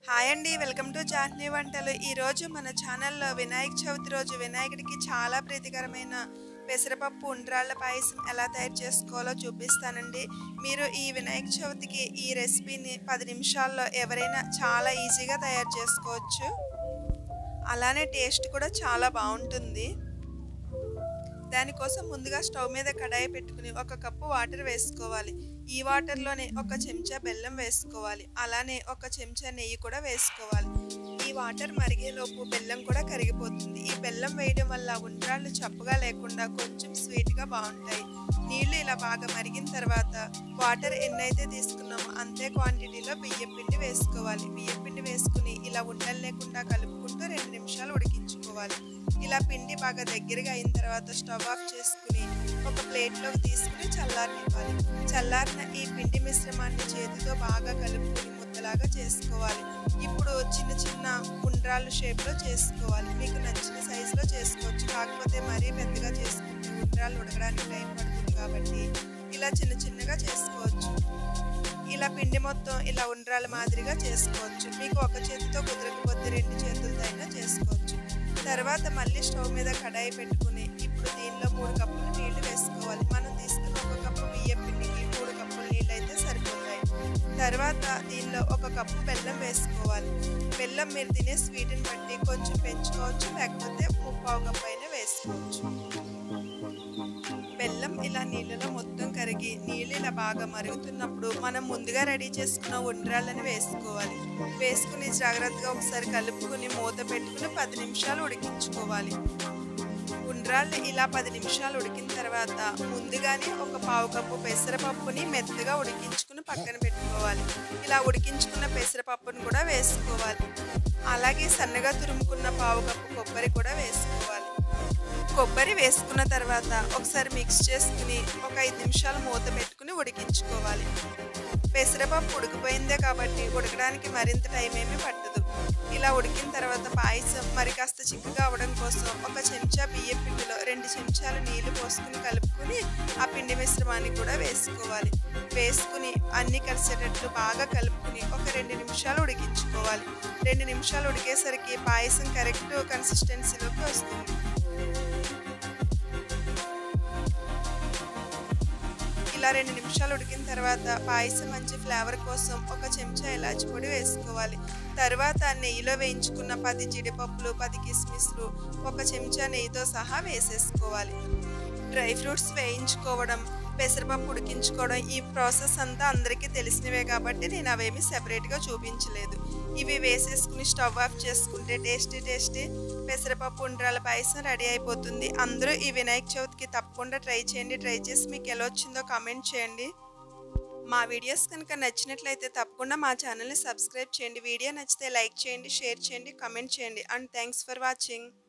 hi అండి welcome to జాహ్నీ వంటలు ఈరోజు మన ఛానల్లో వినాయక చవితి రోజు వినాయకుడికి చాలా ప్రీతికరమైన పెసరపప్పు ఉండ్రాళ్ళ పాయసం ఎలా తయారు చేసుకోవాలో చూపిస్తానండి మీరు ఈ వినాయక చవితికి ఈ రెసిపీని పది నిమిషాల్లో ఎవరైనా చాలా ఈజీగా తయారు చేసుకోవచ్చు అలానే టేస్ట్ కూడా చాలా బాగుంటుంది దానికోసం ముందుగా స్టవ్ మీద కడాయి పెట్టుకుని ఒక కప్పు వాటర్ వేసుకోవాలి ఈ వాటర్లోనే ఒక చెంచా బెల్లం వేసుకోవాలి అలానే ఒక చెంచా నెయ్యి కూడా వేసుకోవాలి ఈ వాటర్ మరిగేలోపు బెల్లం కూడా కరిగిపోతుంది ఈ బెల్లం వేయడం వల్ల ఉండ్రాళ్ళు చప్పగా లేకుండా కొంచెం స్వీట్గా బాగుంటాయి నీళ్లు ఇలా బాగా మరిగిన తర్వాత వాటర్ ఎన్నైతే తీసుకున్నామో అంతే క్వాంటిటీలో బియ్యం పిండి వేసుకోవాలి బియ్యం పిండి వేసుకుని ఇలా ఉండలు లేకుండా కలుపుకుంటూ రెండు నిమిషాలు ఉడికించుకోవాలి ఇలా పిండి బాగా దగ్గరగా అయిన తర్వాత స్టవ్ ఆఫ్ చేసుకుని ఒక ప్లేట్లోకి తీసుకుని చల్లారనివ్వాలి చల్లారిన ఈ పిండి మిశ్రమాన్ని చేతితో బాగా కలుపుకుని ముద్దలాగా చేసుకోవాలి ఇప్పుడు చిన్న చిన్న ఉండ్రాళ్ళు షేప్లో చేసుకోవాలి మీకు నచ్చిన సైజులో చేసుకోవచ్చు కాకపోతే మరీ పెద్దగా చేసుకుంటే ఉండ్రాళ్ళు ఉడకడానికి టైం పడుతుంది కాబట్టి ఇలా చిన్న చిన్నగా చేసుకోవచ్చు ఇలా పిండి మొత్తం ఇలా ఉండ్రాల మాదిరిగా చేసుకోవచ్చు మీకు ఒక చేతితో కుదరకపోతే రెండు చేతులతో అయినా చేసుకోవచ్చు తర్వాత మళ్ళీ స్టవ్ మీద కడాయి పెట్టుకుని ఇప్పుడు దీనిలో మూడు కప్పులు నీళ్లు వేసుకోవాలి మనం తీసుకున్న ఒక కప్పు బియ్యం పిండికి మూడు కప్పులు నీళ్ళు అయితే సరిపోతాయి తర్వాత దీనిలో ఒక కప్పు బెల్లం వేసుకోవాలి బెల్లం మీరు తినే స్వీట్ని బట్టి కొంచెం పెంచుకోవచ్చు లేకపోతే ముప్పావు కప్పు అయినా వేసుకోవచ్చు బెల్లం ఇలా నీళ్ళలో మొత్తం కరిగి నీళ్ళు ఇలా బాగా మరుగుతున్నప్పుడు మనం ముందుగా రెడీ చేసుకున్న ఉండ్రాళ్ళని వేసుకోవాలి వేసుకుని జాగ్రత్తగా ఒకసారి కలుపుకొని మూత పెట్టుకుని పది నిమిషాలు ఉడికించుకోవాలి ఉండ్రాళ్ళు ఇలా పది నిమిషాలు ఉడికిన తర్వాత ముందుగానే ఒక పావు కప్పు పెసరపప్పుని మెత్తగా ఉడికించుకుని పక్కన పెట్టుకోవాలి ఇలా ఉడికించుకున్న పెసరపప్పుని కూడా వేసుకోవాలి అలాగే సన్నగా తురుముకున్న పావు కప్పు కొబ్బరి కూడా వేసుకోవాలి కొబ్బరి వేసుకున్న తర్వాత ఒకసారి మిక్స్ చేసుకుని ఒక ఐదు నిమిషాలు మూత పెట్టుకుని ఉడికించుకోవాలి పెసరపప్పు ఉడికిపోయిందే కాబట్టి ఉడకడానికి మరింత టైం ఏమీ పట్టదు ఇలా ఉడికిన తర్వాత పాయసం మరి కాస్త చిక్కగా అవడం కోసం ఒక చెంచా బియ్యం పిండిలో రెండు చెంచాలు నీళ్లు పోసుకుని కలుపుకుని ఆ పిండి మిశ్రమాన్ని కూడా వేసుకోవాలి వేసుకుని అన్ని కలిసేటట్లు బాగా కలుపుకుని ఒక రెండు నిమిషాలు ఉడికించుకోవాలి రెండు నిమిషాలు ఉడికేసరికి పాయసం కరెక్ట్ కన్సిస్టెన్సీలోకి వస్తుంది ఇలా రెండు నిమిషాలు ఉడికిన తర్వాత పాయసం మంచి ఫ్లేవర్ కోసం ఒక చెంచా ఇలాచి పొడి వేసుకోవాలి తర్వాత నెయ్యిలో వేయించుకున్న పది జీడిపప్పులు పది కిస్మిస్లు ఒక చెంచా నెయ్యితో సహా వేసేసుకోవాలి డ్రై ఫ్రూట్స్ వేయించుకోవడం పెసరపప్పు ఉడికించుకోవడం ఈ ప్రాసెస్ అంతా అందరికీ తెలిసినవే కాబట్టి నేను అవేమి సెపరేట్గా చూపించలేదు ఇవి వేసేసుకుని స్టవ్ ఆఫ్ చేసుకుంటే టేస్టీ టేస్టీ పెసరపప్పు ఉండ్రాల పాయసం రెడీ అయిపోతుంది అందరూ ఈ వినాయక చవితికి తప్పకుండా ట్రై చేయండి ట్రై చేసి మీకు ఎలా వచ్చిందో కామెంట్ చేయండి మా వీడియోస్ కనుక నచ్చినట్లయితే తప్పకుండా మా ఛానల్ని సబ్స్క్రైబ్ చేయండి వీడియో నచ్చితే లైక్ చేయండి షేర్ చేయండి కామెంట్ చేయండి అండ్ థ్యాంక్స్ ఫర్ వాచింగ్